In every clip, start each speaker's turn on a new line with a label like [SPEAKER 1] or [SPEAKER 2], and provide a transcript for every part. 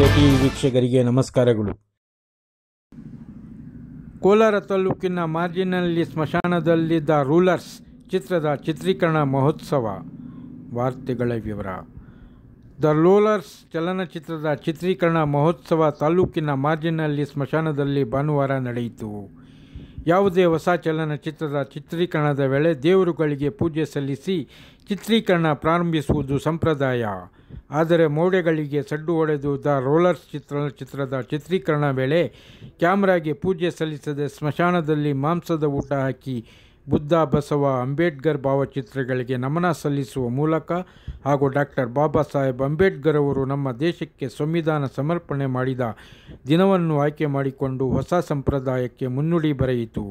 [SPEAKER 1] T ವೀಕ್ಷಕರಿಗೆ ನಮಸ್ಕಾರಗಳು ಕೋಲಾರ ತಾಲೂಕಿನ ಮಾರ್ಜಿನಲ್ಲಿ ಸ್ಮಶಾನದಲ್ಲಿದ್ದ ರೂಲರ್ಸ್ ಚಿತ್ರದ ಚಿತ್ರೀಕರಣ ಮಹೋತ್ಸವ ವಾರ್ತೆಗಳ ವಿವರ ದ ರೋಲರ್ಸ್ ಚಲನಚಿತ್ರದ ಚಿತ್ರೀಕರಣ ಮಹೋತ್ಸವ ತಾಲೂಕಿನ ಮಾರ್ಜಿನಲ್ಲಿ ಸ್ಮಶಾನದಲ್ಲಿ ಭಾನುವಾರ ನಡೆಯಿತು ಯಾವುದೇ ಹೊಸ ಚಲನಚಿತ್ರದ ಚಿತ್ರೀಕರಣದ ವೇಳೆ ದೇವರುಗಳಿಗೆ ಪೂಜೆ ಸಲ್ಲಿಸಿ ಚಿತ್ರೀಕರಣ ಪ್ರಾರಂಭಿಸುವುದು ಸಂಪ್ರದಾಯ ಆದರೆ ಮೌಢ್ಯಗಳಿಗೆ ಸಡ್ಡು ಹೊಡೆದು ದ ರೋಲರ್ಸ್ ಚಿತ್ರಚಿತ್ರದ ಚಿತ್ರೀಕರಣ ವೇಳೆ ಕ್ಯಾಮ್ರಾಗೆ ಪೂಜೆ ಸಲ್ಲಿಸದೆ ಸ್ಮಶಾನದಲ್ಲಿ ಮಾಂಸದ ಊಟ ಹಾಕಿ ಬುದ್ಧ ಬಸವ ಅಂಬೇಡ್ಕರ್ ಭಾವಚಿತ್ರಗಳಿಗೆ ನಮನ ಸಲ್ಲಿಸುವ ಮೂಲಕ ಹಾಗೂ ಡಾಕ್ಟರ್ ಬಾಬಾ ಸಾಹೇಬ್ ಅಂಬೇಡ್ಕರ್ ಅವರು ನಮ್ಮ ದೇಶಕ್ಕೆ ಸಂವಿಧಾನ ಸಮರ್ಪಣೆ ಮಾಡಿದ ದಿನವನ್ನು ಆಯ್ಕೆ ಮಾಡಿಕೊಂಡು ಹೊಸ ಸಂಪ್ರದಾಯಕ್ಕೆ ಮುನ್ನುಡಿ ಬರೆಯಿತು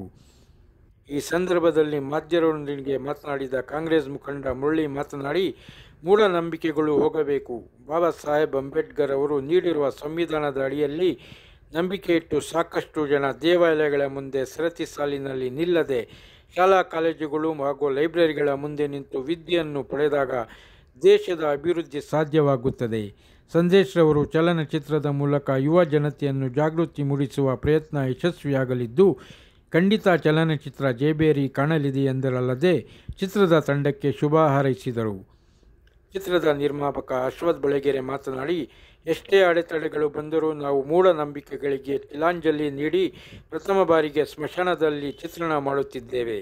[SPEAKER 1] ಈ ಸಂದರ್ಭದಲ್ಲಿ ಮಾಧ್ಯಮದೊಂದಿಗೆ ಮಾತನಾಡಿದ ಕಾಂಗ್ರೆಸ್ ಮುಖಂಡ ಮುರಳಿ ಮಾತನಾಡಿ ಮೂಢನಂಬಿಕೆಗಳು ಹೋಗಬೇಕು ಬಾಬಾ ಸಾಹೇಬ್ ಅಂಬೇಡ್ಕರ್ ಅವರು ನೀಡಿರುವ ಸಂವಿಧಾನದ ಅಡಿಯಲ್ಲಿ ನಂಬಿಕೆ ಇಟ್ಟು ಸಾಕಷ್ಟು ಜನ ದೇವಾಲಯಗಳ ಮುಂದೆ ಸರತಿ ಸಾಲಿನಲ್ಲಿ ನಿಲ್ಲದೆ ಶಾಲಾ ಕಾಲೇಜುಗಳು ಹಾಗೂ ಲೈಬ್ರರಿಗಳ ಮುಂದೆ ನಿಂತು ವಿದ್ಯೆಯನ್ನು ಪಡೆದಾಗ ದೇಶದ ಅಭಿವೃದ್ಧಿ ಸಾಧ್ಯವಾಗುತ್ತದೆ ಸಂದೇಶ್ ರವರು ಚಲನಚಿತ್ರದ ಮೂಲಕ ಯುವ ಜನತೆಯನ್ನು ಜಾಗೃತಿ ಮೂಡಿಸುವ ಪ್ರಯತ್ನ ಯಶಸ್ವಿಯಾಗಲಿದ್ದು ಖಂಡಿತ ಚಲನಚಿತ್ರ ಜೇಬೇರಿ ಕಾಣಲಿದೆ ಎಂದರಲ್ಲದೆ ಚಿತ್ರದ ತಂಡಕ್ಕೆ ಶುಭ ಹಾರೈಸಿದರು ಚಿತ್ರದ ನಿರ್ಮಾಪಕ ಅಶ್ವಥ್ ಬೆಳಗೆರೆ ಮಾತನಾಡಿ ಎಷ್ಟೇ ಅಡೆತಡೆಗಳು ಬಂದರೂ ನಾವು ಮೂಢನಂಬಿಕೆಗಳಿಗೆ ತಿಲಾಂಜಲಿ ನೀಡಿ ಪ್ರಥಮ ಬಾರಿಗೆ ಸ್ಮಶಾನದಲ್ಲಿ ಚಿತ್ರಣ ಮಾಡುತ್ತಿದ್ದೇವೆ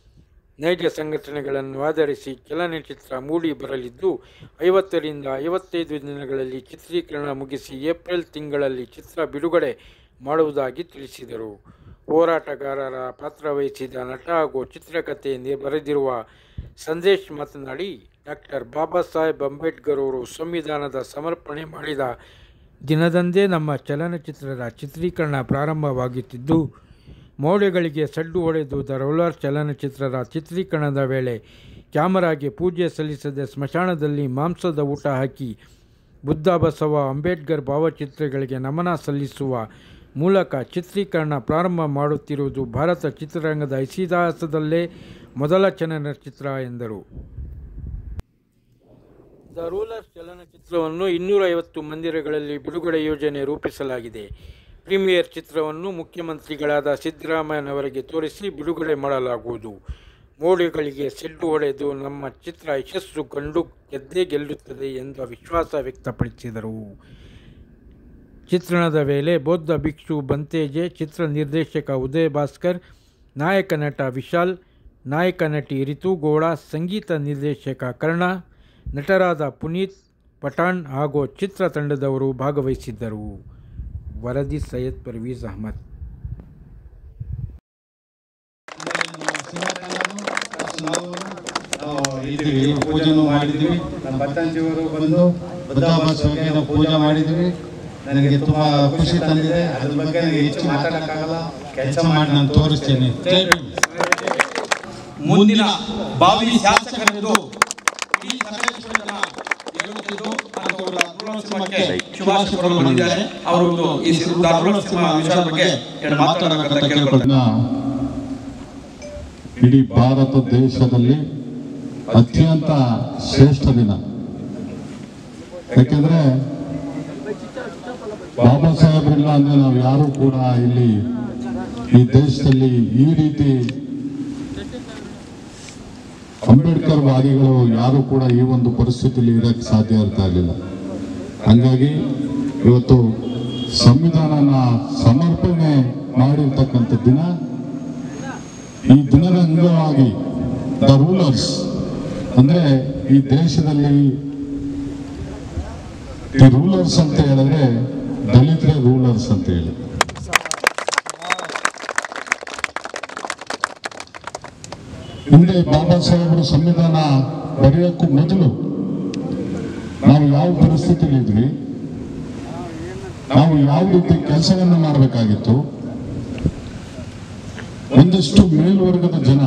[SPEAKER 1] ನೈಜ ಸಂಘಟನೆಗಳನ್ನು ಆಧರಿಸಿ ಚಲನಚಿತ್ರ ಮೂಡಿ ಬರಲಿದ್ದು ಐವತ್ತರಿಂದ ಐವತ್ತೈದು ದಿನಗಳಲ್ಲಿ ಚಿತ್ರೀಕರಣ ಮುಗಿಸಿ ಏಪ್ರಿಲ್ ತಿಂಗಳಲ್ಲಿ ಚಿತ್ರ ಬಿಡುಗಡೆ ಮಾಡುವುದಾಗಿ ತಿಳಿಸಿದರು ಹೋರಾಟಗಾರರ ಪಾತ್ರವಹಿಸಿದ ನಟ ಹಾಗೂ ಚಿತ್ರಕಥೆ ನಿ- ಬರೆದಿರುವ ಸಂದೇಶ್ ಮಾತನಾಡಿ ಡಾಕ್ಟರ್ ಬಾಬಾ ಸಾಹೇಬ್ ಅಂಬೇಡ್ಕರ್ ಅವರು ಸಂವಿಧಾನದ ಸಮರ್ಪಣೆ ಮಾಡಿದ ದಿನದಂದೇ ನಮ್ಮ ಚಲನಚಿತ್ರದ ಚಿತ್ರೀಕರಣ ಪ್ರಾರಂಭವಾಗುತ್ತಿದ್ದು ಮೌಢ್ಯಗಳಿಗೆ ಸಡ್ಡು ಹೊಡೆದು ದ ರೋಲರ್ ಚಲನಚಿತ್ರದ ಚಿತ್ರೀಕರಣದ ವೇಳೆ ಕ್ಯಾಮರಾಗೆ ಪೂಜೆ ಸಲ್ಲಿಸದೆ ಸ್ಮಶಾನದಲ್ಲಿ ಮಾಂಸದ ಊಟ ಹಾಕಿ ಬುದ್ಧ ಬಸವ ಅಂಬೇಡ್ಕರ್ ಭಾವಚಿತ್ರಗಳಿಗೆ ನಮನ ಸಲ್ಲಿಸುವ ಮೂಲಕ ಚಿತ್ರೀಕರಣ ಪ್ರಾರಂಭ ಮಾಡುತ್ತಿರುವುದು ಭಾರತ ಚಿತ್ರರಂಗದ ಇತಿಹಾಸದಲ್ಲೇ ಮೊದಲ ಚಲನಚಿತ್ರ ಎಂದರು ದ ರೂಲರ್ ಚಲನಚಿತ್ರವನ್ನು ಇನ್ನೂರ ಐವತ್ತು ಮಂದಿರಗಳಲ್ಲಿ ಬಿಡುಗಡೆ ಯೋಜನೆ ರೂಪಿಸಲಾಗಿದೆ ಪ್ರೀಮಿಯರ್ ಚಿತ್ರವನ್ನು ಮುಖ್ಯಮಂತ್ರಿಗಳಾದ ಸಿದ್ದರಾಮಯ್ಯನವರಿಗೆ ತೋರಿಸಿ ಬಿಡುಗಡೆ ಮಾಡಲಾಗುವುದು ಮೋಡಿಗಳಿಗೆ ಸೆಡ್ಡು ಹೊಡೆದು ನಮ್ಮ ಚಿತ್ರ ಯಶಸ್ಸು ಕಂಡು ಗೆದ್ದೇ ಗೆಲ್ಲುತ್ತದೆ ಎಂದು ವಿಶ್ವಾಸ ವ್ಯಕ್ತಪಡಿಸಿದರು ಚಿತ್ರಣದ ವೇಳೆ ಬೌದ್ಧ ಭಿಕ್ಷು ಬಂತೇಜೆ ಚಿತ್ರ ನಿರ್ದೇಶಕ ಉದಯ್ ಭಾಸ್ಕರ್ ನಾಯಕ ನಟ ವಿಶಾಲ್ ನಾಯಕ ನಟಿ ರಿತು ಗೌಡ ಸಂಗೀತ ನಿರ್ದೇಶಕ ಕರ್ಣ ನಟರಾದ ಪುನೀತ್ ಪಠಾಣ್ ಹಾಗೂ ಚಿತ್ರತಂಡದವರು ಭಾಗವಹಿಸಿದ್ದರು ವರದಿ ಸೈಯದ್ ಪರ್ವೀಜ್ ಅಹಮದ್
[SPEAKER 2] ನಾವು ಇದ್ದೀವಿ ಪೂಜೆನೂ ಮಾಡಿದ್ದೀವಿ ನಮ್ಮ ಭತ್ತಂಜಿಯವರು ಬಂದು ಬುದ್ಧಾಭಾಸವಾಗಿ ನಾವು ಪೂಜೆ ಮಾಡಿದ್ದೀವಿ ನನಗೆ ತುಂಬಾ ಖುಷಿ ತಂದಿದೆ ಅದ್ರ ಬಗ್ಗೆ ನನಗೆ ಹೆಚ್ಚು ಮಾತಾಡೋಕ್ಕಾಗಲ್ಲ ಕೆಲಸ ಮಾಡಿ ನಾನು ತೋರಿಸ್ತೇನೆ ಜೈ ಭೀಮ್.
[SPEAKER 3] ಮುಂದಿನ ಭಾವಿ ಶಾಸಕರೆಂದು ಈ ಸಕಲೇಶ್ವರ ಜನ ಹೇಳುತ್ತಿದ್ದು ಅಂಥವರ ಋಣೋತ್ಸವಕ್ಕೆ ಶುಭಾಶಯಗಳು ಬಂದಿದ್ದಾರೆ ಅವರು ಈ ಋಣೋತ್ಸವ ವಿಷಯದ ಬಗ್ಗೆ ಎರಡು ಮಾತಾಡಬೇಕಂತ ಕೇಳ್ಕೊಳ್ತಾರೆ
[SPEAKER 4] ದಿನ ಇಡೀ ಭಾರತ ದೇಶದಲ್ಲಿ ಅತ್ಯಂತ ಶ್ರೇಷ್ಠ ದಿನ ಯಾಕೆಂದ್ರೆ ಬಾಬಾ ಸಾಹೇಬ್ರಿಲ್ಲ ಅಂದ್ರೆ ನಾವು ಯಾರು ಕೂಡ ಇಲ್ಲಿ ಈ ದೇಶದಲ್ಲಿ ಈ ರೀತಿ ಅಂಬೇಡ್ಕರ್ ವಾದಿಗಳು ಯಾರು ಕೂಡ ಈ ಒಂದು ಪರಿಸ್ಥಿತಿಯಲ್ಲಿ ಇರಕ್ಕೆ ಸಾಧ್ಯ ಇರ್ತಾ ಇರಲಿಲ್ಲ ಹಂಗಾಗಿ ಇವತ್ತು ಸಂವಿಧಾನನ ಸಮರ್ಪಣೆ ಮಾಡಿರ್ತಕ್ಕಂಥ ದಿನ ಈ ದಿನದ ಅಂಗವಾಗಿ ದ ರೂಲರ್ಸ್ ಅಂದ್ರೆ ಈ ದೇಶದಲ್ಲಿ ಈ ರೂಲರ್ಸ್ ಅಂತ ಹೇಳಿದ್ರೆ ದಲಿತರೇ ರೂಲರ್ಸ್ ಅಂತ ಹೇಳಿ ಹಿಂದೆ ಬಾಬಾ ಸಾಹೇಬರು ಸಂವಿಧಾನ ಬರೆಯೋಕ್ಕೂ ಮೊದಲು ನಾವು ಯಾವ ಪರಿಸ್ಥಿತಿಲಿ ಇದ್ವಿ ನಾವು ಯಾವ ರೀತಿ ಕೆಲಸವನ್ನ ಮಾಡಬೇಕಾಗಿತ್ತು ಒಂದಷ್ಟು ಮೇಲ್ವರ್ಗದ ಜನ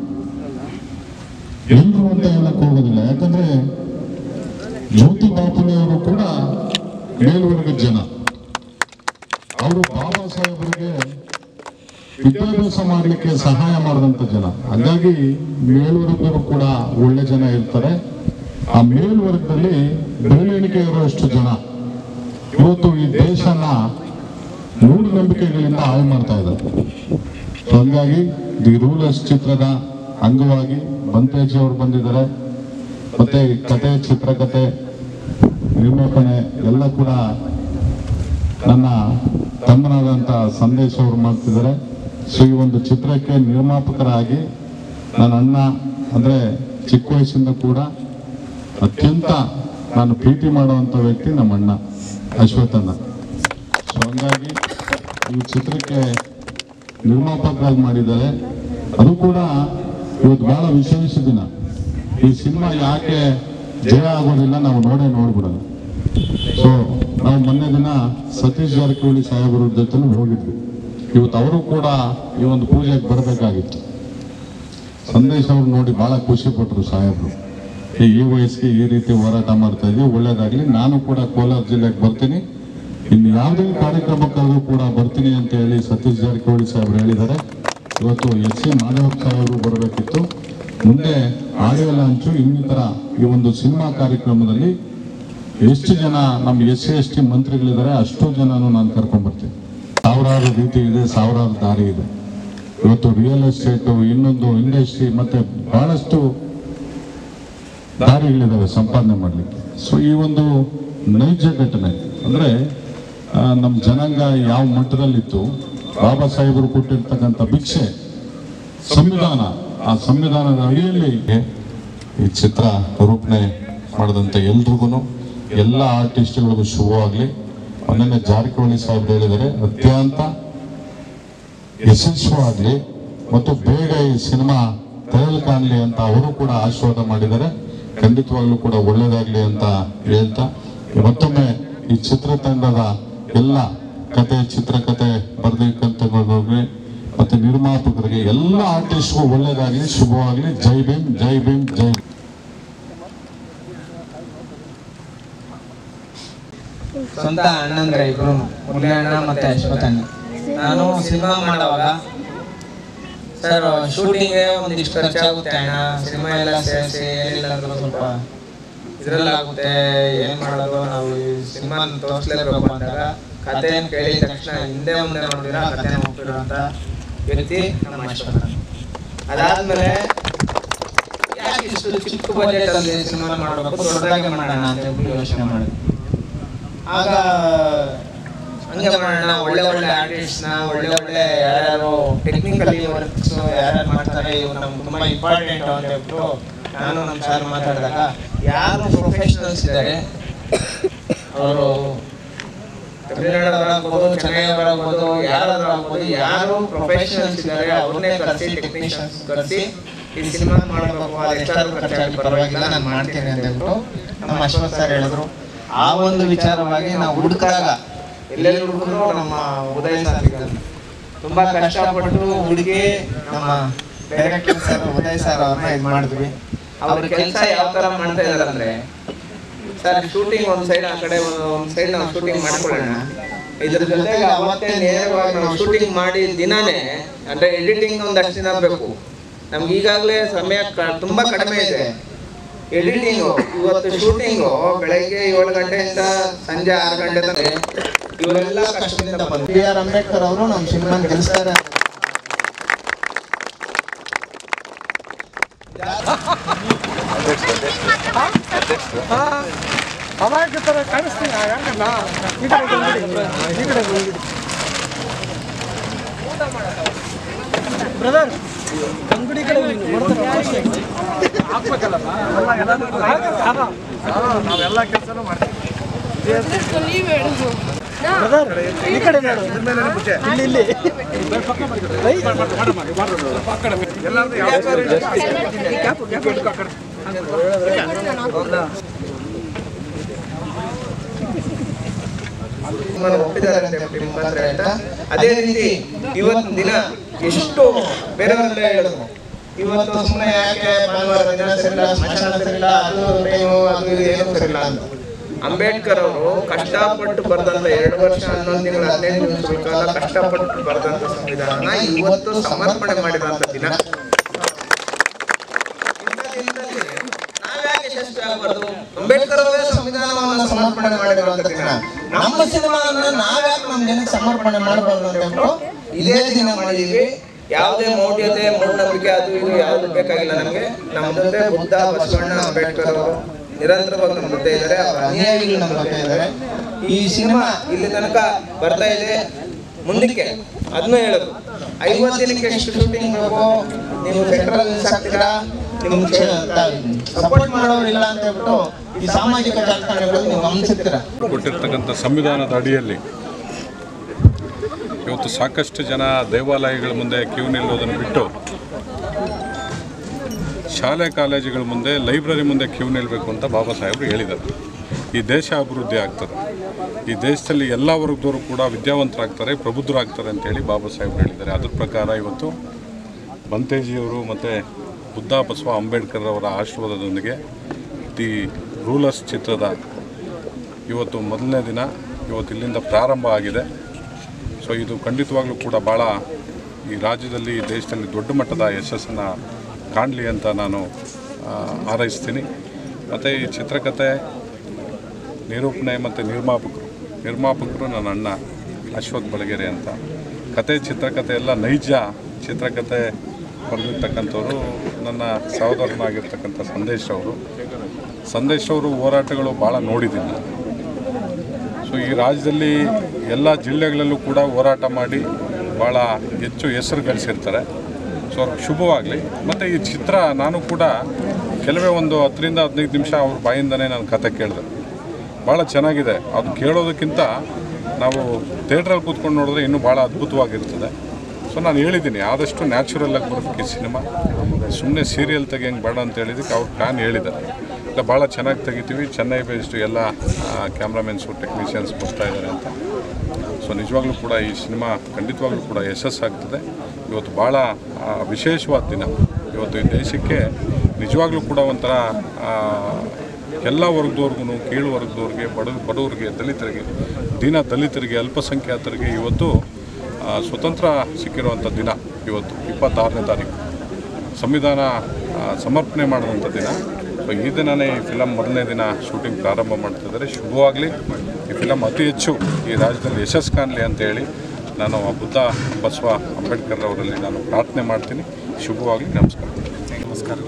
[SPEAKER 4] ಎಲ್ರು ಅಂತ ಹೇಳಕ್ ಹೋಗೋದಿಲ್ಲ ಯಾಕಂದ್ರೆ ಜ್ಯೋತಿ ಬಾಪುಲೆಯವರು ಕೂಡ ಮೇಲ್ವರ್ಗದ ಜನ ಅವರು ಬಾಬಾ ಸಾಹೇಬರಿಗೆ ವಿದ್ಯಾಭ್ಯಾಸ ಮಾಡಲಿಕ್ಕೆ ಸಹಾಯ ಮಾಡಿದಂತ ಜನ ಹಾಗಾಗಿ ಮೇಲ್ವರ್ಗರು ಕೂಡ ಒಳ್ಳೆ ಜನ ಇರ್ತಾರೆ ಆ ಮೇಲ್ವರ್ಗದಲ್ಲಿ ಬೆರಳೆಣಿಕೆ ಇರುವಷ್ಟು ಜನ ಇವತ್ತು ಈ ದೇಶನ ಮೂಢನಂಬಿಕೆಗಳಿಂದ ಹಾಳು ಮಾಡ್ತಾ ಇದ್ದಾರೆ ಸೊ ಹಂಗಾಗಿ ದಿ ರೂಲರ್ಸ್ ಚಿತ್ರದ ಅಂಗವಾಗಿ ಬಂತೇಜಿ ಅವರು ಬಂದಿದ್ದಾರೆ ಮತ್ತೆ ಈ ಕತೆ ಚಿತ್ರಕಥೆ ನಿರ್ಮಾಪನೆ ಎಲ್ಲ ಕೂಡ ನನ್ನ ತಮ್ಮನಾದಂಥ ಸಂದೇಶ್ ಅವರು ಮಾಡ್ತಿದ್ದಾರೆ ಸೊ ಈ ಒಂದು ಚಿತ್ರಕ್ಕೆ ನಿರ್ಮಾಪಕರಾಗಿ ನನ್ನ ಅಣ್ಣ ಅಂದರೆ ಚಿಕ್ಕ ವಯಸ್ಸಿಂದ ಕೂಡ ಅತ್ಯಂತ ನಾನು ಪ್ರೀತಿ ಮಾಡುವಂಥ ವ್ಯಕ್ತಿ ನಮ್ಮ ಅಣ್ಣ ಅಶ್ವಥಣ್ಣ ಸೊ ಹಂಗಾಗಿ ಈ ಚಿತ್ರಕ್ಕೆ ನಿರ್ಮಾಪಕರಾಗಿ ಮಾಡಿದ್ದಾರೆ ಅದು ಕೂಡ ಇವತ್ತು ಬಹಳ ವಿಶೇಷ ದಿನ ಈ ಸಿನಿಮಾ ಯಾಕೆ ಜಯ ಆಗೋದಿಲ್ಲ ನಾವು ನೋಡೇ ನೋಡ್ಬಿಡೋದು ಸೊ ನಾವು ಮೊನ್ನೆ ದಿನ ಸತೀಶ್ ಜಾರಕಿಹೊಳಿ ಸಾಹೇಬರ ಜೊತೆ ಹೋಗಿದ್ವಿ ಇವತ್ತು ಅವರು ಕೂಡ ಈ ಒಂದು ಪೂಜೆಗೆ ಬರಬೇಕಾಗಿತ್ತು ಸಂದೇಶ್ ಅವ್ರು ನೋಡಿ ಬಹಳ ಖುಷಿ ಪಟ್ರು ಸಾಹೇಬರು ಈ ಈ ವಯಸ್ಸಿಗೆ ಈ ರೀತಿ ಹೋರಾಟ ಮಾಡ್ತಾ ಇದ್ದೀವಿ ಒಳ್ಳೇದಾಗ್ಲಿ ನಾನು ಕೂಡ ಕೋಲಾರ ಜಿಲ್ಲೆಗೆ ಬರ್ತೀನಿ ಇನ್ನು ಯಾವುದೇ ಕಾರ್ಯಕ್ರಮಕ್ಕಾದ್ರೂ ಕೂಡ ಬರ್ತೀನಿ ಅಂತ ಹೇಳಿ ಸತೀಶ್ ಜಾರಕಿಹೊಳಿ ಸಾಹೇಬರು ಹೇಳಿದ್ದಾರೆ ಇವತ್ತು ಎಸ್ ಸಿ ಮಾಧವ್ ಸಾಹೇಬರು ಬರಬೇಕಿತ್ತು ಮುಂದೆ ಆಡಿಯೋ ಲಾಂಚು ಇನ್ನಿತರ ಈ ಒಂದು ಸಿನಿಮಾ ಕಾರ್ಯಕ್ರಮದಲ್ಲಿ ಎಷ್ಟು ಜನ ನಮ್ಮ ಎಸ್ ಸಿ ಎಸ್ ಟಿ ಮಂತ್ರಿಗಳಿದ್ದಾರೆ ಅಷ್ಟು ಜನನು ನಾನು ಕರ್ಕೊಂಡ್ ಬರ್ತೀನಿ ಸಾವಿರಾರು ರೀತಿ ಇದೆ ಸಾವಿರಾರು ದಾರಿ ಇದೆ ಇವತ್ತು ರಿಯಲ್ ಎಸ್ಟೇಟ್ ಇನ್ನೊಂದು ಇಂಡಸ್ಟ್ರಿ ಮತ್ತೆ ಬಹಳಷ್ಟು ದಾರಿಗಳಿದ್ದಾವೆ ಸಂಪಾದನೆ ಮಾಡಲಿಕ್ಕೆ ಸೊ ಈ ಒಂದು ನೈಜ ಘಟನೆ ಅಂದ್ರೆ ಆ, ನಮ್ಮ ಜನಾಂಗ ಯಾವ ಮಟ್ಟದಲ್ಲಿತ್ತು ಬಾಬಾ ಸಾಹೇಬರು ಕೊಟ್ಟಿರ್ತಕ್ಕಂಥ ಭಿಕ್ಷೆ ಸಂವಿಧಾನ ಆ ಸಂವಿಧಾನದ ಅಡಿಯಲ್ಲಿ ಈ ಚಿತ್ರ ರೂಪಣೆ ಮಾಡಿದಂಥ ಎಲ್ರಿಗೂ ಎಲ್ಲ ಆರ್ಟಿಸ್ಟ್ಗಳಿಗೂ ಶುಭವಾಗಲಿ ಮೊನ್ನೆ ಜಾರಕಿಹೊಳಿ ಸಾಹೇಬ್ ಹೇಳಿದರೆ ಅತ್ಯಂತ ಯಶಸ್ವಿಯಾಗಲಿ ಮತ್ತು ಬೇಗ ಈ ಸಿನಿಮಾ ತೆರಳು ಕಾಣಲಿ ಅಂತ ಅವರು ಕೂಡ ಆಶೀರ್ವಾದ ಮಾಡಿದ್ದಾರೆ ಖಂಡಿತವಾಗ್ಲೂ ಕೂಡ ಒಳ್ಳೇದಾಗ್ಲಿ ಅಂತ ಹೇಳ್ತಾ ಮತ್ತೊಮ್ಮೆ ಈ ಚಿತ್ರತಂಡದ ಎಲ್ಲ ಕತೆ ಚಿತ್ರಕಥೆ ಬರೆದಿಕ್ಕಂತವ್ರಿಗೆ ಮತ್ತೆ ನಿರ್ಮಾಪಕರಿಗೆ ಎಲ್ಲ ಆರ್ಟಿಸ್ಟ್ಗೂ ಒಳ್ಳೇದಾಗ್ಲಿ ಶುಭವಾಗ್ಲಿ ಜೈ ಭೀಮ್ ಜೈ ಭೀಮ್ ಜೈ ಭೀಮ್.
[SPEAKER 5] ಸ್ವಂತ ಅಣ್ಣಂದ್ರೆ ಇಬ್ರು ಮುರಳಿ ಅಣ್ಣ ಮತ್ತೆ ಅಶ್ವಥ್ ಅಣ್ಣ ನಾನು ಸಿನಿಮಾ ಮಾಡುವಾಗ ಸರ್ ಶೂಟಿಂಗ್ ಒಂದಿಷ್ಟು ಖರ್ಚಾಗುತ್ತೆ ಅಣ್ಣ ಸಿನಿಮಾ ಎಲ್ಲ ಸೇರಿಸಿ ಏನಿಲ್ಲ ಅಂದ್ರೂ ಸ್ವಲ್ಪ ಇದ್ರಲ್ಲಾಗುತ್ತೆ ಏನ್ ಮಾಡೋದು ನಾವು ಈ ಸಿನಿಮಾ ತೋರಿಸ್ಲೇಬೇಕು ಅಂದಾಗ ಕಥೆಯನ್ನು ಕೇಳಿದ ತಕ್ಷಣ ಹಿಂದೆ ಮುಂದೆ ನೋಡಿದ್ರ ಕಥೆನ ಹೋಗ್ತಿರೋ ಅಂತ ವ್ಯಕ್ತಿ ನಮ್ಮ ಅಶ್ವಥ್ ಅಣ್ಣ. ಅದಾದ್ಮೇಲೆ ಯಾಕೆ ಇಷ್ಟು ಚಿಕ್ಕ ಬಜೆಟ್ ಅಲ್ಲಿ ಸಿನಿಮಾ ಮಾಡಬೇಕು ದೊಡ್ಡದಾಗಿ ಮಾಡೋಣ ಅಂತ ಹೇಳಿ ಯೋಚನೆ ಮಾಡಿದ್ವಿ ಆಗ ಹಂಗೆ ಮಾಡೋಣ ಒಳ್ಳೆ ಒಳ್ಳೆ ಆರ್ಟಿಸ್ಟ್ ನ ಒಳ್ಳೆ ಒಳ್ಳೆ ಯಾರ್ಯಾರು ಟೆಕ್ನಿಕಲಿ ವರ್ಕ್ಸ್ ಯಾರ್ಯಾರು ಮಾಡ್ತಾರೆ ಇವ್ರು ನಮ್ಗೆ ತುಂಬಾ ಇಂಪಾರ್ಟೆಂಟ್ ಅಂತ ಹೇಳ್ಬಿಟ್ಟು ನಾನು ನಮ್ಮ ಸರ್ ಮಾತಾಡಿದಾಗ ಯಾರು ಪ್ರೊಫೆಷನಲ್ಸ್ ಇದ್ದಾರೆ ಅವರು ತಮಿಳ್ನಾಡವರಾಗ್ಬೋದು ಚೆನ್ನೈಯವರಾಗ್ಬೋದು ಯಾರಾದ್ರೂ ಆಗ್ಬೋದು ಯಾರು ಪ್ರೊಫೆಷನಲ್ಸ್ ಇದ್ದಾರೆ ಅವ್ರನ್ನೇ ಕರೆಸಿ ಟೆಕ್ನಿಷಿಯನ್ಸ್ ಕರೆಸಿ ಈ ಸಿನಿಮಾ ಮಾಡಬೇಕು ಅದು ಎಷ್ಟಾದ್ರೂ ಖರ್ಚಾಗಿ ಪರವಾಗಿಲ್ಲ ನಾನು ಮಾಡ್ತೀನಿ ಅಂತ ಹೇಳ್ಬಿಟ್ಟು ನಮ್ಮ ಅಶ್ವಥ್ ಸರ್ ಹೇಳಿದ್ರು ಆ ಒಂದು ವಿಚಾರವಾಗಿ ನಾವು ಹುಡುಕಾಗ ಎಲ್ಲೆಲ್ಲಿ ಹುಡುಕಿದ್ರು ನಮ್ಮ ಉದಯ ಸರ್ ಸಿಗಲ್ಲ ತುಂಬಾ ಕಷ್ಟಪಟ್ಟು ಹುಡುಗಿ ನಮ್ಮ ಡೈರೆಕ್ಟರ್ ಸರ್ ಉದಯ್ ಸರ್ ಅವ್ರನ್ನ ಇದು ಮಾಡಿದ್ವಿ ಅವ್ರ ಕೆಲಸ ಯಾವ ತರ ಮಾಡ್ತಾ ಇದಾರೆ ಅಂದ್ರೆ ಸರ್ ಶೂಟಿಂಗ್ ಒಂದ್ ಸೈಡ್ ಆ ಕಡೆ ಒಂದ್ ಸೈಡ್ ನಾವು ಶೂಟಿಂಗ್ ಮಾಡ್ಕೊಳ್ಳೋಣ ಇದ್ರ ಜೊತೆಗೆ ಅವತ್ತೇ ನೇರವಾಗಿ ನಾವು ಶೂಟಿಂಗ್ ಮಾಡಿ ದಿನಾನೇ ಅಂದ್ರೆ ಎಡಿಟಿಂಗ್ ಒಂದಷ್ಟು ದಿನ ಬೇಕು ನಮ್ಗೆ ಈಗಾಗಲೇ ಸಮಯ ಕ- ತುಂಬಾ ಕಡಿಮೆ ಇದೆ ಎಡಿಟಿಂಗು ಇವತ್ತು ಶೂಟಿಂಗು ಬೆಳಗ್ಗೆ ಏಳು ಗಂಟೆಯಿಂದ ಸಂಜೆ ಆರು ಗಂಟೆ ತನಕ ಇವರೆಲ್ಲ ಕಷ್ಟದಿಂದ ಬಂದು ಬಿ ಆರ್ ಅಂಬೇಡ್ಕರ್ ಅವರು ನಮ್ಮ ಸಿನಿಮಾ ಗೆಲ್ಲಿಸ್ತಾರೆ ತೀರ್ಮಾನ ಒಪ್ಪಿದ್ದಾರೆ ಅಂತ ಹೇಳಿ ಮುಖಾಂತರ ಹೇಳ್ತಾ ಅದೇ ರೀತಿ ಇವತ್ತಿನ ದಿನ ಎಷ್ಟು ಬೇರೆಯವರೆಲ್ಲ ಹೇಳಿದ್ರು ಇವತ್ತು ಸುಮ್ಮನೆ ಯಾಕೆ ಭಾನುವಾರ ದಿನ ಸರಿಲ್ಲ ಸ್ಮಶಾನ ಸರಿಲ್ಲ ಅದು ಟೈಮು ಅದು ಇದು ಏನೂ ಸರಿಲ್ಲ ಅಂತ ಅಂಬೇಡ್ಕರ್ ಅವರು ಕಷ್ಟಪಟ್ಟು ಬರೆದಂತ ಎರಡು ವರ್ಷ ಹನ್ನೊಂದು ತಿಂಗಳು ಹದಿನೈದು ದಿವಸಗಳ ಕಾಲ ಕಷ್ಟಪಟ್ಟು ಬರೆದಂತ ಸಂವಿಧಾನ ಇವತ್ತು ಸಮರ್ಪಣೆ ಮಾಡಿದಂತ ದಿನ ನಾವ್ಯಾಕೆ ಯಶಸ್ವಿ ಆಗ್ಬಾರ್ದು? ಅಂಬೇಡ್ಕರ್ ಅವರೇ ಸಂವಿಧಾನವನ್ನು ಸಮರ್ಪಣೆ ಮಾಡಿರುವಂತ ದಿನ ನಮ್ಮ ಸಿನಿಮಾನ ನಾವ್ಯಾಕೆ ನಮ್ಮ ಜನಕ್ಕೆ ಸಮರ್ಪಣೆ ಮಾಡಬಾರ್ದು ಅಂತ ಹೇಳ್ಬಿಟ್ಟು ಇದೇ ದಿನ ಮಾಡಿದೀವಿ ಯಾವುದೇ ಮೌಢ್ಯತೆ ಮೂಢನಂಬಿಕೆ ಅದು ಇದು ಯಾವುದು ಬೇಕಾಗಿಲ್ಲ ನಮಗೆ ನಮ್ಮ ಜೊತೆ ಬುದ್ಧ ಬಸವಣ್ಣ ಅಂಬೇಡ್ಕರ್ ಅವರು ನಿರಂತರವಾಗಿ ನಮ್ಮ ಜೊತೆ ಇದ್ದಾರೆ ಅವರ ಅನುಯಾಯಿಗಳು ನಮ್ಮ ಜೊತೆ ಇದ್ದಾರೆ ಈ ಸಿನಿಮಾ ಇಲ್ಲಿ ತನಕ ಬರ್ತಾ ಇದೆ ಮುಂದಕ್ಕೆ ಅದನ್ನು ಹೇಳೋದು ಐವತ್ತು ದಿನಕ್ಕೆ ಎಷ್ಟು ಶೂಟಿಂಗ್ ಬೇಕು ನೀವು ಸೆಂಟ್ರಲ್ ಹಾಕ್ತೀರಾ ನಿಮ್ಗೆ ಸಪೋರ್ಟ್ ಮಾಡೋರು ಇಲ್ಲ ಅಂತ ಹೇಳ್ಬಿಟ್ಟು ಈ ಸಾಮಾಜಿಕ ಜಾಲತಾಣಗಳು ನೀವು ಗಮನಿಸುತ್ತೀರಾ
[SPEAKER 6] ಕೊಟ್ಟಿರ್ತಕ್ಕಂಥ ಸಂವಿಧಾನದ ಅಡಿಯಲ್ಲಿ ಇವತ್ತು ಸಾಕಷ್ಟು ಜನ ದೇವಾಲಯಗಳ ಮುಂದೆ ಕ್ಯೂ ನಿಲ್ಲೋದನ್ನು ಬಿಟ್ಟು ಶಾಲೆ ಕಾಲೇಜುಗಳ ಮುಂದೆ ಲೈಬ್ರರಿ ಮುಂದೆ ಕ್ಯೂ ನಿಲ್ಲಬೇಕು ಅಂತ ಬಾಬಾ ಸಾಹೇಬರು ಹೇಳಿದ್ದಾರೆ ಈ ದೇಶ ಅಭಿವೃದ್ಧಿ ಆಗ್ತದೆ ಈ ದೇಶದಲ್ಲಿ ಎಲ್ಲ ವರ್ಗದವರು ಕೂಡ ವಿದ್ಯಾವಂತರಾಗ್ತಾರೆ ಪ್ರಬುದ್ಧರಾಗ್ತಾರೆ ಅಂತೇಳಿ ಬಾಬಾ ಸಾಹೇಬರು ಹೇಳಿದ್ದಾರೆ ಅದ್ರ ಪ್ರಕಾರ ಇವತ್ತು ಬಂತೇಜಿಯವರು ಮತ್ತು ಬುದ್ಧ ಬಸವ ಅಂಬೇಡ್ಕರ್ ಅವರ ಆಶೀರ್ವಾದದೊಂದಿಗೆ ದಿ ರೂಲರ್ಸ್ ಚಿತ್ರದ ಇವತ್ತು ಮೊದಲನೇ ದಿನ ಇವತ್ತು ಇಲ್ಲಿಂದ ಪ್ರಾರಂಭ ಆಗಿದೆ ಸೊ ಇದು ಖಂಡಿತವಾಗ್ಲೂ ಕೂಡ ಭಾಳ ಈ ರಾಜ್ಯದಲ್ಲಿ ಈ ದೇಶದಲ್ಲಿ ದೊಡ್ಡ ಮಟ್ಟದ ಯಶಸ್ಸನ್ನು ಕಾಣಲಿ ಅಂತ ನಾನು ಆ, ಹಾರೈಸ್ತೀನಿ ಮತ್ತು ಈ ಚಿತ್ರಕಥೆ ನಿರೂಪಣೆ ಮತ್ತು ನಿರ್ಮಾಪಕರು ನಿರ್ಮಾಪಕರು ನನ್ನ ಅಣ್ಣ ಅಶ್ವಥ್ ಬಳಗೆರೆ ಅಂತ ಕತೆ ಚಿತ್ರಕಥೆ ಎಲ್ಲ ನೈಜ ಚಿತ್ರಕಥೆ ಬರೆದಿರ್ತಕ್ಕಂಥವ್ರು ನನ್ನ ಸಹೋದರನಾಗಿರ್ತಕ್ಕಂಥ ಸಂದೇಶ್ ಅವರು ಸಂದೇಶ್ ಅವರು ಹೋರಾಟಗಳು ಭಾಳ ನೋಡಿದ್ದೀನಿ ನಾನು ಸೊ ಈ ರಾಜ್ಯದಲ್ಲಿ ಎಲ್ಲ ಜಿಲ್ಲೆಗಳಲ್ಲೂ ಕೂಡ ಹೋರಾಟ ಮಾಡಿ ಭಾಳ ಹೆಚ್ಚು ಹೆಸರು ಗಳಿಸಿರ್ತಾರೆ ಸೊ ಅವ್ರಿಗೆ ಶುಭವಾಗಲಿ ಮತ್ತು ಈ ಚಿತ್ರ ನಾನು ಕೂಡ ಕೆಲವೇ ಒಂದು ಹತ್ತರಿಂದ ಹದಿನೈದು ನಿಮಿಷ ಅವ್ರ ಬಾಯಿಂದನೇ ನಾನು ಕತೆ ಕೇಳಿದೆ ಭಾಳ ಚೆನ್ನಾಗಿದೆ ಅದು ಕೇಳೋದಕ್ಕಿಂತ ನಾವು ಥಿಯೇಟ್ರಲ್ಲಿ ಕೂತ್ಕೊಂಡು ನೋಡಿದ್ರೆ ಇನ್ನೂ ಭಾಳ ಅದ್ಭುತವಾಗಿರ್ತದೆ ಸೊ ನಾನು ಹೇಳಿದ್ದೀನಿ ಆದಷ್ಟು ನ್ಯಾಚುರಲ್ ಆಗಿ ಬರೋದಕ್ಕೆ ಈ ಸಿನಿಮಾ ಸುಮ್ಮನೆ ಸೀರಿಯಲ್ ತೆಗಿಯಂಗೆ ಬೇಡ ಅಂತ ಹೇಳಿದ್ದಕ್ಕೆ ಅವ್ರು ಪ್ಲ್ಯಾನ್ ಹೇಳಿದ್ದಾರೆ ಇಲ್ಲ ಭಾಳ ಚೆನ್ನಾಗಿ ತೆಗಿತೀವಿ ಚೆನ್ನೈ ಬೇಸ್ಡು ಎಲ್ಲ ಕ್ಯಾಮ್ರಾಮೆನ್ಸು ಟೆಕ್ನಿಷಿಯನ್ಸ್ ಬರ್ತಾ ಇದ್ದಾರೆ ಅಂತ ಸೊ ನಿಜವಾಗ್ಲೂ ಕೂಡ ಈ ಸಿನಿಮಾ ಖಂಡಿತವಾಗ್ಲೂ ಕೂಡ ಯಶಸ್ಸಾಗ್ತದೆ ಇವತ್ತು ಭಾಳ ಆ, ವಿಶೇಷವಾದ ದಿನ ಇವತ್ತು ಈ ದೇಶಕ್ಕೆ ನಿಜವಾಗ್ಲೂ ಕೂಡ ಒಂಥರ ಆ, ಎಲ್ಲ ವರ್ಗದವ್ರಿಗೂ ಕೀಳು ವರ್ಗದವ್ರಿಗೆ ಬಡ ಬಡವರಿಗೆ ದಲಿತರಿಗೆ ದೀನ ದಲಿತರಿಗೆ ಅಲ್ಪಸಂಖ್ಯಾತರಿಗೆ ಇವತ್ತು ಆ, ಸ್ವತಂತ್ರ ಸಿಕ್ಕಿರುವಂಥ ದಿನ ಇವತ್ತು ಇಪ್ಪತ್ತಾರನೇ ತಾರೀಕು ಸಂವಿಧಾನ ಆ, ಸಮರ್ಪಣೆ ಮಾಡಿದಂಥ ದಿನ ಸೊ ಈ ದಿನನೇ ಈ ಫಿಲಮ್ ಮೊದಲನೇ ದಿನ ಶೂಟಿಂಗ್ ಪ್ರಾರಂಭ ಮಾಡ್ತಿದ್ದಾರೆ ಶುಭವಾಗಲಿ ಈ ಫಿಲಮ್ ಅತಿ ಹೆಚ್ಚು ಈ ರಾಜ್ಯದಲ್ಲಿ ಯಶಸ್ಸು ಕಾಣಲಿ ಅಂತ ಹೇಳಿ ನಾನು ಆ ಬುದ್ಧ ಬಸವ ಅಂಬೇಡ್ಕರ್ ಅವರಲ್ಲಿ ನಾನು ಪ್ರಾರ್ಥನೆ ಮಾಡ್ತೀನಿ ಶುಭವಾಗಲಿ ನಮಸ್ಕಾರ
[SPEAKER 7] ನಮಸ್ಕಾರಗಳು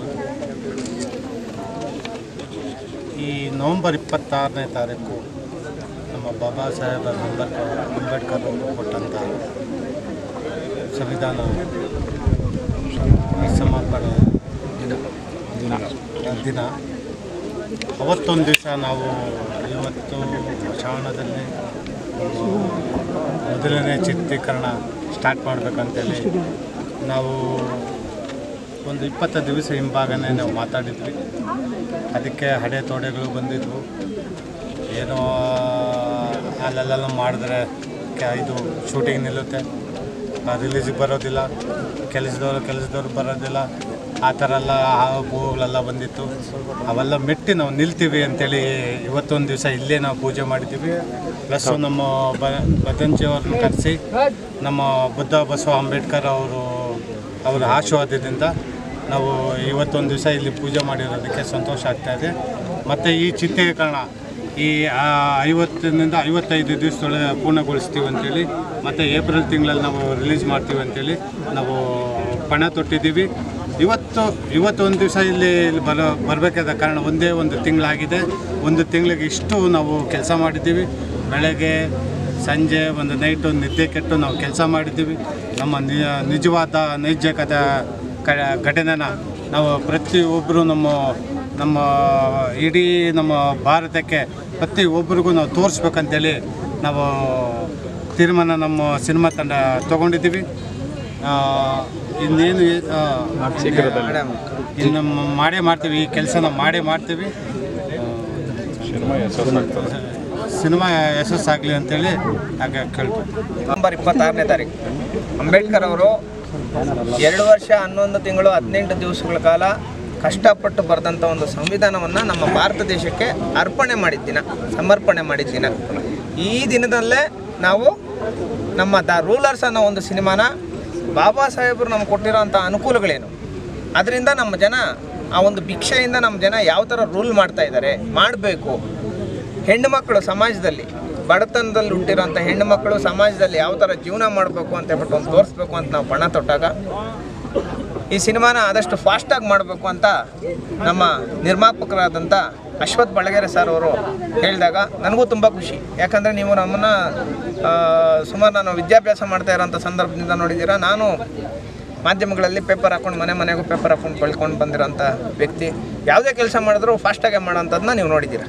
[SPEAKER 7] ಈ ನವೆಂಬರ್ ಇಪ್ಪತ್ತಾರನೇ ತಾರೀಕು ನಮ್ಮ ಬಾಬಾ ಸಾಹೇಬ್ ಅಂಬೇಡ್ಕರ್ ಅಂಬೇಡ್ಕರ್ ಅವರು ಕೊಟ್ಟಂಥ ಸಂವಿಧಾನ ಸಮರ್ಪಣೆ ದಿನ ದಿನ ಅವತ್ತೊಂದು ದಿವಸ ನಾವು ಇವತ್ತು ಶ್ರಾವಣದಲ್ಲಿ ಒಂದು ಮೊದಲನೇ ಚಿತ್ರೀಕರಣ ಸ್ಟಾರ್ಟ್ ಮಾಡಬೇಕಂತೇಳಿ ನಾವು ಒಂದು ಇಪ್ಪತ್ತು ದಿವಸ ಹಿಂಭಾಗನೇ ನಾವು ಮಾತಾಡಿದ್ವಿ ಅದಕ್ಕೆ ಹಡೆ ತೋಡೆಗಳು ಬಂದಿದ್ವು ಏನೋ ಅಲ್ಲೆಲ್ಲ ಮಾಡಿದ್ರೆ ಕ- ಇದು ಶೂಟಿಂಗ್ ನಿಲ್ಲುತ್ತೆ ರಿಲೀಸಿಗೆ ಬರೋದಿಲ್ಲ ಕೆಲಸದವ್ರು ಕೆಲಸದವ್ರು ಬರೋದಿಲ್ಲ ಆ ಥರ ಎಲ್ಲ ಹೂವುಗಳೆಲ್ಲ ಬಂದಿತ್ತು ಅವೆಲ್ಲ ಮೆಟ್ಟಿ ನಾವು ನಿಲ್ತೀವಿ ಅಂತೇಳಿ ಇವತ್ತೊಂದು ದಿವಸ ಇಲ್ಲೇ ನಾವು ಪೂಜೆ ಮಾಡಿದ್ದೀವಿ ಪ್ಲಸ್ ನಮ್ಮ ಬ ಬದಂಜಿಯವ್ರನ್ನ ಕರೆಸಿ ನಮ್ಮ ಬುದ್ಧ ಬಸವ ಅಂಬೇಡ್ಕರ್ ಅವರು ಅವರ ಆಶೀರ್ವಾದದಿಂದ ನಾವು ಇವತ್ತೊಂದು ದಿವಸ ಇಲ್ಲಿ ಪೂಜೆ ಮಾಡಿರೋದಕ್ಕೆ ಸಂತೋಷ ಆಗ್ತಾ ಇದೆ ಮತ್ತು ಈ ಚಿತ್ರೀಕರಣ ಈ ಆ, ಐವತ್ತರಿಂದ ಐವತ್ತೈದು ದಿವಸದೊಳಗೆ ಪೂರ್ಣಗೊಳಿಸ್ತೀವಿ ಅಂತೇಳಿ ಮತ್ತು ಏಪ್ರಿಲ್ ತಿಂಗಳಲ್ಲಿ ನಾವು ರಿಲೀಸ್ ಮಾಡ್ತೀವಿ ಅಂತೇಳಿ ನಾವು ಪಣ ತೊಟ್ಟಿದ್ದೀವಿ ಇವತ್ತು ಇವತ್ತೊಂದು ದಿವಸ ಇಲ್ಲಿ ಇಲ್ಲಿ ಬರೋ ಬರಬೇಕಾದ ಕಾರಣ ಒಂದೇ ಒಂದು ತಿಂಗಳಾಗಿದೆ ಒಂದು ತಿಂಗಳಿಗೆ ಇಷ್ಟು ನಾವು ಕೆಲಸ ಮಾಡಿದ್ದೀವಿ ಬೆಳಗ್ಗೆ ಸಂಜೆ ಒಂದು ನೈಟು ನಿದ್ದೆ ಕೆಟ್ಟು ನಾವು ಕೆಲಸ ಮಾಡಿದ್ದೀವಿ ನಮ್ಮ ನಿ ನಿಜವಾದ ನೈಜಕದ ಕ ಘಟನೆನ ನಾವು ಪ್ರತಿಯೊಬ್ಬರು ನಮ್ಮ ನಮ್ಮ ಇಡೀ ನಮ್ಮ ಭಾರತಕ್ಕೆ ಪ್ರತಿಯೊಬ್ಬರಿಗೂ ನಾವು ತೋರಿಸ್ಬೇಕಂತೇಳಿ ನಾವು ತೀರ್ಮಾನ ನಮ್ಮ ಸಿನಿಮಾ ತಂಡ ತೊಗೊಂಡಿದ್ದೀವಿ ಆ, ಇನ್ನೇನು ಆ, ಇನ್ನು ಮಾಡೇ ಮಾಡ್ತೀವಿ ಈ ಕೆಲಸನ ಮಾಡೇ ಮಾಡ್ತೀವಿ
[SPEAKER 6] ಸಿನಿಮಾ ಯಶಸ್ಸಾಗ್ತದೆ
[SPEAKER 7] ಸಿನಿಮಾ ಯಶಸ್ಸಾಗಲಿ ಅಂತೇಳಿ ಹಾಗೆ ಕೇಳ್ಬೋದು
[SPEAKER 5] ನವೆಂಬರ್ ಇಪ್ಪತ್ತಾರನೇ ತಾರೀಕು ಅಂಬೇಡ್ಕರ್ ಅವರು ಎರಡು ವರ್ಷ ಹನ್ನೊಂದು ತಿಂಗಳು ಹದಿನೆಂಟು ದಿವಸಗಳ ಕಾಲ ಕಷ್ಟಪಟ್ಟು ಬರೆದಂಥ ಒಂದು ಸಂವಿಧಾನವನ್ನು ನಮ್ಮ ಭಾರತ ದೇಶಕ್ಕೆ ಅರ್ಪಣೆ ಮಾಡಿದ ದಿನ ಸಮರ್ಪಣೆ ಮಾಡಿದ ದಿನ ಈ ದಿನದಲ್ಲೇ ನಾವು ನಮ್ಮ ದ ರೂಲರ್ಸ್ ಅನ್ನೋ ಒಂದು ಸಿನಿಮಾನ ಬಾಬಾ ಸಾಹೇಬರು ನಮ್ಗೆ ಕೊಟ್ಟಿರೋಂಥ ಅನುಕೂಲಗಳೇನು ಅದರಿಂದ ನಮ್ಮ ಜನ ಆ ಒಂದು ಭಿಕ್ಷೆಯಿಂದ ನಮ್ಮ ಜನ ಯಾವ ಥರ ರೂಲ್ ಮಾಡ್ತಾ ಇದ್ದಾರೆ ಮಾಡಬೇಕು ಹೆಣ್ಣು ಮಕ್ಕಳು ಸಮಾಜದಲ್ಲಿ ಬಡತನದಲ್ಲಿ ಹುಟ್ಟಿರೋಂಥ ಹೆಣ್ಣು ಮಕ್ಕಳು ಸಮಾಜದಲ್ಲಿ ಯಾವ ಥರ ಜೀವನ ಮಾಡಬೇಕು ಅಂತ ಹೇಳ್ಬಿಟ್ಟು ಒಂದು ತೋರಿಸ್ಬೇಕು ಅಂತ ನಾವು ಪಣ ತೊಟ್ಟಾಗ ಈ ಸಿನಿಮಾನ ಆದಷ್ಟು ಫಾಸ್ಟಾಗಿ ಮಾಡಬೇಕು ಅಂತ ನಮ್ಮ ನಿರ್ಮಾಪಕರಾದಂಥ ಅಶ್ವಥ್ ಬಳಗೆರೆ ಸರ್ ಅವರು ಹೇಳಿದಾಗ ನನಗೂ ತುಂಬ ಖುಷಿ ಯಾಕಂದರೆ ನೀವು ನಮ್ಮನ್ನು ಸುಮಾರು ನಾನು ವಿದ್ಯಾಭ್ಯಾಸ ಮಾಡ್ತಾ ಇರೋಂಥ ಸಂದರ್ಭದಿಂದ ನೋಡಿದ್ದೀರಾ ನಾನು ಮಾಧ್ಯಮಗಳಲ್ಲಿ ಪೇಪರ್ ಹಾಕೊಂಡು ಮನೆ ಮನೆಗೂ ಪೇಪರ್ ಹಾಕೊಂಡು ಬೆಳ್ಕೊಂಡು ಬಂದಿರೋಂಥ ವ್ಯಕ್ತಿ ಯಾವುದೇ ಕೆಲಸ ಮಾಡಿದ್ರೂ ಫಾಸ್ಟಾಗೆ ಮಾಡೋಂಥದ್ದನ್ನ ನೀವು ನೋಡಿದ್ದೀರಾ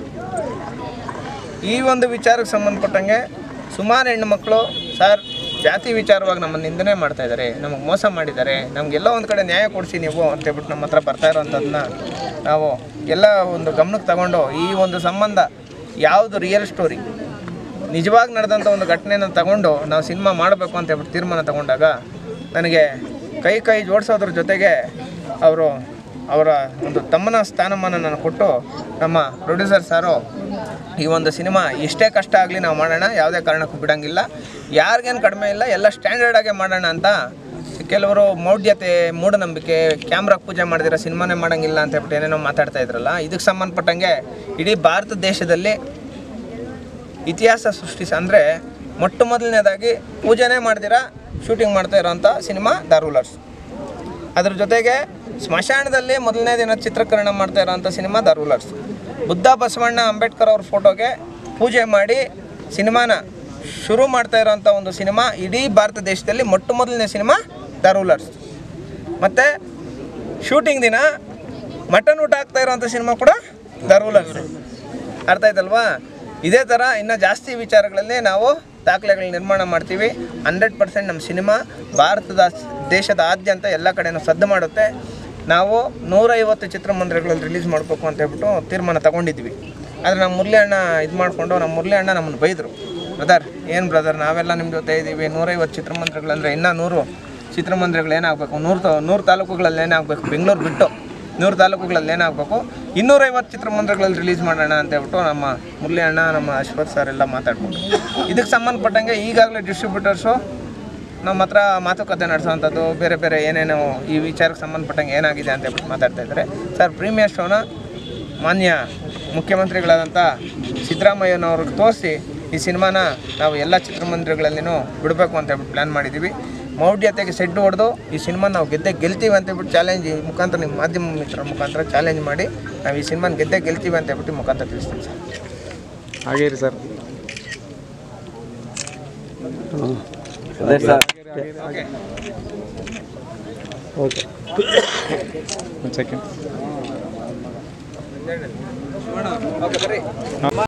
[SPEAKER 5] ಈ ಒಂದು ವಿಚಾರಕ್ಕೆ ಸಂಬಂಧಪಟ್ಟಂಗೆ ಸುಮಾರು ಹೆಣ್ಣು ಮಕ್ಕಳು ಸರ್ ಜಾತಿ ವಿಚಾರವಾಗಿ ನಮ್ಮನ್ನು ನಿಂದನೆ ಮಾಡ್ತಾ ಇದ್ದಾರೆ ನಮಗೆ ಮೋಸ ಮಾಡಿದ್ದಾರೆ ನಮಗೆಲ್ಲ ಒಂದು ಕಡೆ ನ್ಯಾಯ ಕೊಡಿಸಿ ನೀವು ಅಂತ ಹೇಳ್ಬಿಟ್ಟು ನಮ್ಮ ಹತ್ರ ಬರ್ತಾ ಇರೋವಂಥದ್ದನ್ನ ನಾವು ಎಲ್ಲ ಒಂದು ಗಮನಕ್ಕೆ ತಗೊಂಡು ಈ ಒಂದು ಸಂಬಂಧ ಯಾವುದು ರಿಯಲ್ ಸ್ಟೋರಿ ನಿಜವಾಗಿ ನಡೆದಂಥ ಒಂದು ಘಟನೆನ ತಗೊಂಡು ನಾವು ಸಿನಿಮಾ ಮಾಡಬೇಕು ಅಂತ ಹೇಳ್ಬಿಟ್ಟು ತೀರ್ಮಾನ ತಗೊಂಡಾಗ ನನಗೆ ಕೈ ಕೈ ಜೋಡಿಸೋದ್ರ ಜೊತೆಗೆ ಅವರು ಅವರ ಒಂದು ತಮ್ಮನ ಸ್ಥಾನಮಾನ ನಾನು ಕೊಟ್ಟು ನಮ್ಮ ಪ್ರೊಡ್ಯೂಸರ್ ಸಾರು ಈ ಒಂದು ಸಿನಿಮಾ ಎಷ್ಟೇ ಕಷ್ಟ ಆಗಲಿ ನಾವು ಮಾಡೋಣ ಯಾವುದೇ ಕಾರಣಕ್ಕೂ ಬಿಡೋಂಗಿಲ್ಲ ಯಾರಿಗೇನು ಕಡಿಮೆ ಇಲ್ಲ ಎಲ್ಲ ಸ್ಟ್ಯಾಂಡರ್ಡಾಗೆ ಮಾಡೋಣ ಅಂತ ಕೆಲವರು ಮೌಢ್ಯತೆ ಮೂಢನಂಬಿಕೆ ಕ್ಯಾಮ್ರಾ ಪೂಜೆ ಮಾಡಿದಿರೋ ಸಿನಿಮಾನೇ ಮಾಡೋಂಗಿಲ್ಲ ಅಂತ ಹೇಳ್ಬಿಟ್ಟು ಏನೇನೋ ಮಾತಾಡ್ತಾ ಇದ್ರಲ್ಲ ಇದಕ್ಕೆ ಸಂಬಂಧಪಟ್ಟಂಗೆ ಇಡೀ ಭಾರತ ದೇಶದಲ್ಲಿ ಇತಿಹಾಸ ಸೃಷ್ಟಿಸಿ ಅಂದರೆ ಮೊಟ್ಟ ಮೊದಲನೇದಾಗಿ ಪೂಜೆನೇ ಮಾಡ್ದಿರಾ ಶೂಟಿಂಗ್ ಮಾಡ್ತಾ ಇರೋಂಥ ಸಿನಿಮಾ ದ ರೂಲರ್ಸ್ ಅದ್ರ ಜೊತೆಗೆ ಸ್ಮಶಾನದಲ್ಲಿ ಮೊದಲನೇ ದಿನ ಚಿತ್ರೀಕರಣ ಮಾಡ್ತಾ ಇರೋಂಥ cinema the rulers Buddha Basavanna Ambedkar ಅವ್ರ ಫೋಟೋಗೆ ಪೂಜೆ ಮಾಡಿ ಸಿನಿಮಾನ ಶುರು ಮಾಡ್ತಾ ಇರೋಂಥ ಒಂದು ಸಿನಿಮಾ ಇಡೀ ಭಾರತ ದೇಶದಲ್ಲಿ ಮೊಟ್ಟ ಮೊದಲನೇ ಸಿನಿಮಾ ದ ರೂಲರ್ಸ್ ಮತ್ತು ಶೂಟಿಂಗ್ ದಿನ ಮಟನ್ ಊಟ ಆಗ್ತಾ ಇರೋಂಥ ಸಿನಿಮಾ ಕೂಡ ದ ರೂಲರ್ಸ್ ಅರ್ಥ ಆಯ್ತಲ್ವಾ ಇದೇ ಥರ ಇನ್ನು ಜಾಸ್ತಿ ವಿಚಾರಗಳಲ್ಲಿ ನಾವು ದಾಖಲೆಗಳ ನಿರ್ಮಾಣ ಮಾಡ್ತೀವಿ ಹಂಡ್ರೆಡ್ ಪರ್ಸೆಂಟ್ ನಮ್ಮ ಸಿನಿಮಾ ಭಾರತದ ದೇಶದಾದ್ಯಂತ ಎಲ್ಲ ಕಡೆನೂ ಸದ್ದು ಮಾಡುತ್ತೆ ನಾವು ನೂರೈವತ್ತು ಚಿತ್ರಮಂದಿರಗಳಲ್ಲಿ ರಿಲೀಸ್ ಮಾಡಬೇಕು ಅಂತ ಹೇಳ್ಬಿಟ್ಟು ತೀರ್ಮಾನ ತಗೊಂಡಿದ್ವಿ ಆದರೆ ನಮ್ಮ ಮುರಳಿ ಅಣ್ಣ ಇದು ಮಾಡಿಕೊಂಡು ನಮ್ಮ ಮುರಳಿ ಅಣ್ಣ ನಮ್ಮನ್ನು ಬೈದರು ಬ್ರದರ್ ಏನು ಬ್ರದರ್ ನಾವೆಲ್ಲ ನಿಮ್ಮ ಜೊತೆ ಇದ್ದೀವಿ ನೂರೈವತ್ತು ಚಿತ್ರಮಂದಿರಗಳಂದರೆ ಇನ್ನೂ ನೂರು ಚಿತ್ರಮಂದಿರಗಳು ಏನಾಗಬೇಕು ನೂರು ತ ನೂರು ತಾಲೂಕುಗಳಲ್ಲಿ ಏನಾಗಬೇಕು ಬೆಂಗಳೂರು ಬಿಟ್ಟು ನೂರು ತಾಲೂಕುಗಳಲ್ಲಿ ಏನಾಗಬೇಕು ಇನ್ನೂರೈವತ್ತು ಚಿತ್ರಮಂದಿರಗಳಲ್ಲಿ ರಿಲೀಸ್ ಮಾಡೋಣ ಅಂತ ಹೇಳ್ಬಿಟ್ಟು ನಮ್ಮ ಮುರಳಿ ಅಣ್ಣ ನಮ್ಮ ಅಶ್ವಥ್ ಸರ್ ಎಲ್ಲ ಮಾತಾಡ್ಕೊಂಡು ಇದಕ್ಕೆ ಸಂಬಂಧಪಟ್ಟಂಗೆ ಈಗಾಗಲೇ ಡಿಸ್ಟ್ರಿಬ್ಯೂಟರ್ಸು ನಮ್ಮ ಹತ್ರ ಮಾತುಕತೆ ನಡೆಸೋವಂಥದ್ದು ಬೇರೆ ಬೇರೆ ಏನೇನು ಈ ವಿಚಾರಕ್ಕೆ ಸಂಬಂಧಪಟ್ಟಂಗೆ ಏನಾಗಿದೆ ಅಂತ ಹೇಳ್ಬಿಟ್ಟು ಮಾತಾಡ್ತಾ ಇದ್ದಾರೆ ಸರ್ ಪ್ರೀಮಿಯರ್ ಶೋನ ಮಾನ್ಯ ಮುಖ್ಯಮಂತ್ರಿಗಳಾದಂಥ ಸಿದ್ದರಾಮಯ್ಯನವ್ರಿಗೆ ತೋರಿಸಿ ಈ ಸಿನಿಮಾನ ನಾವು ಎಲ್ಲ ಚಿತ್ರಮಂದಿರಗಳಲ್ಲಿನೂ ಬಿಡಬೇಕು ಅಂತ ಹೇಳ್ಬಿಟ್ಟು ಪ್ಲ್ಯಾನ್ ಮಾಡಿದ್ದೀವಿ ಮೌಢ್ಯತೆಗೆ ಸೆಡ್ಡು ಹೊಡೆದು ಈ ಸಿನಿಮಾ ನಾವು ಗೆದ್ದೆ ಗೆಲ್ತೀವಿ ಅಂತ ಹೇಳ್ಬಿಟ್ಟು ಚಾಲೆಂಜ್ ಈ ಮುಖಾಂತರ ನಿಮ್ಮ ಮಾಧ್ಯಮ ಮಿತ್ರರ ಮುಖಾಂತರ ಚಾಲೆಂಜ್ ಮಾಡಿ ನಾವು ಈ ಸಿನಿಮಾನ ಗೆದ್ದೆ ಗೆಲ್ತೀವಿ ಅಂತ ಹೇಳ್ಬಿಟ್ಟು ಈ ಮುಖಾಂತರ ತಿಳಿಸ್ತೀನಿ ಸರ್
[SPEAKER 8] ಹಾಗೆ ಇರಿ ಸರ್
[SPEAKER 5] ಓಕೆ
[SPEAKER 8] ಓಕೆ ಒಂದು ಸೆಕೆಂಡ್
[SPEAKER 5] ಓಕೆ ಬರ್ರಿ